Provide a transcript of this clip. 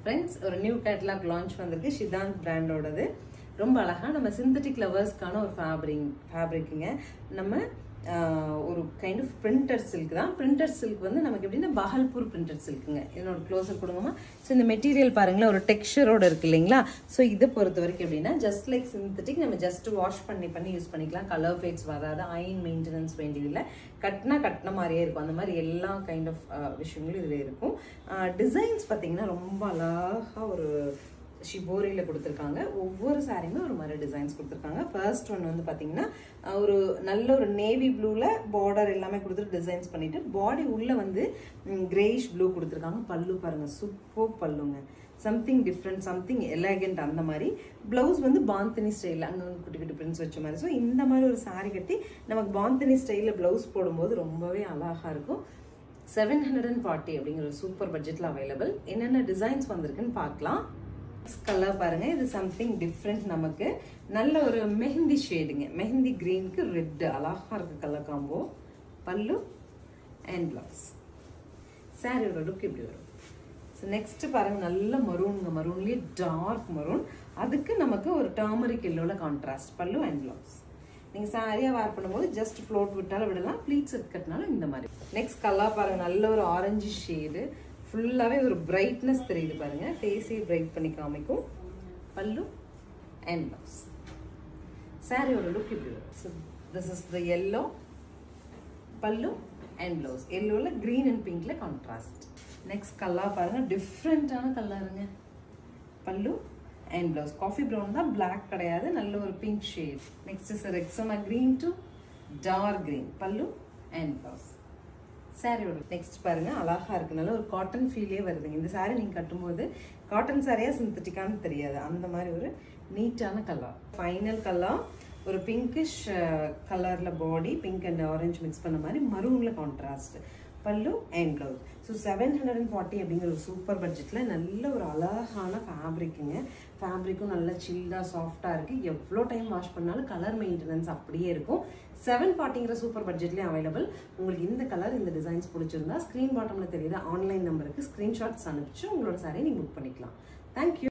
friends ஒரு new catalogue launch வந்திருக்கு ஷிதாந்த் பிராண்டோடது ரொம்ப அழகா நம்ம சிந்தட்டிக் லவர்ஸ்க்கான ஒரு ஃபேப்ரிக் ஃபேப்ரிக்குங்க நம்ம ஆஹ், ஒரு கைண்ட் ஆஃப் பிரிண்டர் சில்க் தான் பிரிண்டர் சில்க் வந்து நமக்கு எப்படின்னா பஹல்பூர் பிரிண்டர் சில்க்குங்க என்னோட க்ளோஸர் கொடுங்கம்மா ஸோ இந்த மெட்டீரியல் பாருங்களேன் ஒரு டெக்ஸ்சரோட இருக்கு இல்லைங்களா ஸோ இதை பொறுத்த வரைக்கும் எப்படின்னா ஜஸ்ட் லைக் சிந்தட்டிக் நம்ம ஜஸ்ட் வாஷ் பண்ணி பண்ணி யூஸ் பண்ணிக்கலாம் கலர் ஃபேட்ஸ் வராது அயன் மெயின்டெனன்ஸ் வேண்டியதில்லை கட்டினா கட்டின மாதிரியே இருக்கும் அந்த மாதிரி எல்லா கைண்ட் ஆஃப் விஷயங்களும் இதில் இருக்கும் டிசைன்ஸ் பார்த்தீங்கன்னா ரொம்ப அழகா ஒரு ஷிபோரியில் கொடுத்துருக்காங்க ஒவ்வொரு சாரியுமே ஒரு மாதிரி டிசைன்ஸ் கொடுத்துருக்காங்க ஃபர்ஸ்ட் ஒன் வந்து பார்த்தீங்கன்னா அஹ், ஒரு நல்ல ஒரு நேவி ப்ளூவில் பார்டர் எல்லாமே கொடுத்துட்டு டிசைன்ஸ் பண்ணிட்டு பாடி உள்ள வந்து கிரேஷ் ப்ளூ கொடுத்துருக்காங்க பல்லு பாருங்க சூப்பர் பல்லுங்க சம்திங் டிஃப்ரெண்ட் சம்திங் எலகண்ட் அந்த மாதிரி ப்ளவுஸ் வந்து பாந்தனி ஸ்டைலில் அங்கே வந்து குட்டி குட்டி பிரிண்ட்ஸ் வச்ச மாதிரி ஸோ இந்த மாதிரி ஒரு saree கட்டி நமக்கு பாந்தனி ஸ்டைலில் ப்ளவுஸ் போடும்போது ரொம்பவே அழகாக இருக்கும் செவன் ஹண்ட்ரட் அண்ட் ஃபார்ட்டி அப்படிங்கிற ஒரு சூப்பர் பட்ஜெட்டில் அவைலபிள் என்னென்ன டிசைன்ஸ் வந்திருக்குன்னு பார்க்கலாம் கலர் பாருங்க இது சம்திங் டிஃப்ரெண்ட் நமக்கு நல்ல ஒரு மெஹந்தி ஷேடுங்க மெஹந்தி கிரீனுக்கு ரெட் அழகா இருக்கு colour combo pallu and blouse சாரியோட லுக் இப்படி வரும் ஸோ நெக்ஸ்ட் பாருங்க நல்ல மரூனுங்க மரூன்லேயே டார்க் மரூன் அதுக்கு நமக்கு ஒரு டர்மரிக் எல்லோவில் கான்ட்ராஸ்ட் பல்லு அண்ட் பிளவுஸ் நீங்க சாரியா வேர் பண்ணும்போது ஜஸ்ட் ஃப்ளோட் விட்டாலும் விடலாம் ப்ளீட்ஸ் கட்டினாலும் இந்த மாதிரி நெக்ஸ்ட் கலர் பாருங்க நல்ல ஒரு ஆரஞ்சு ஷேடு ஃபுல்லாவே ஒரு பிரைட்னஸ் தெரியுது பாருங்க ஃபேஸே பிரைட் பண்ணி காமிக்கும் பல்லு அண்ட் பிளவுஸ் சாரியோட லுக் இப்படி வரும் so this is the yellow pallu and blouse எல்லோவில் க்ரீன் அண்ட் பிங்க்ல கான்ட்ராஸ்ட் நெக்ஸ்ட் கலர் பாருங்க டிஃப்ரெண்ட்டான கலருங்க pallu and blouse coffee brown தான் பிளாக் கிடையாது நல்ல ஒரு pink shade next is Rexona green to dark green pallu and blouse சாரியோட நெக்ஸ்ட் பாருங்க அழகா இருக்கு நல்ல ஒரு காட்டன் ஃபீலே வருதுங்க இந்த சாரி நீங்க கட்டும்போது காட்டன் சாரியா சிந்தட்டிக்கான்னு தெரியாது அந்த மாதிரி ஒரு நீட்டான கலர் ஃபைனல் கலர் ஒரு பிங்கிஷ் கலர்ல body pink and orange mix பண்ண மாதிரி மரூன்ல contrast pallu and blouse so seven hundred and forty அப்படிங்கிற ஒரு சூப்பர் பட்ஜெட்டில் நல்ல ஒரு அழகான ஃபேப்ரிக்குங்க ஃபேப்ரிக்கும் நல்ல சில்லாக சாஃப்டாக இருக்குது எவ்வளோ டைம் வாஷ் பண்ணாலும் கலர் மெயின்டெனன்ஸ் அப்படியே இருக்கும் செவன் ஃபார்ட்டிங்கிற சூப்பர் பட்ஜெட்லேயும் அவைலபிள் உங்களுக்கு இந்த கலர் இந்த டிசைன்ஸ் பிடிச்சிருந்தா ஸ்க்ரீன் பாட்டமில் தெரியுற ஆன்லைன் நம்பருக்கு ஸ்க்ரீன்ஷாட்ஸ் அனுப்பிச்சு உங்களோட சாரியை நீங்கள் புக் பண்ணிக்கலாம் தேங்க்யூ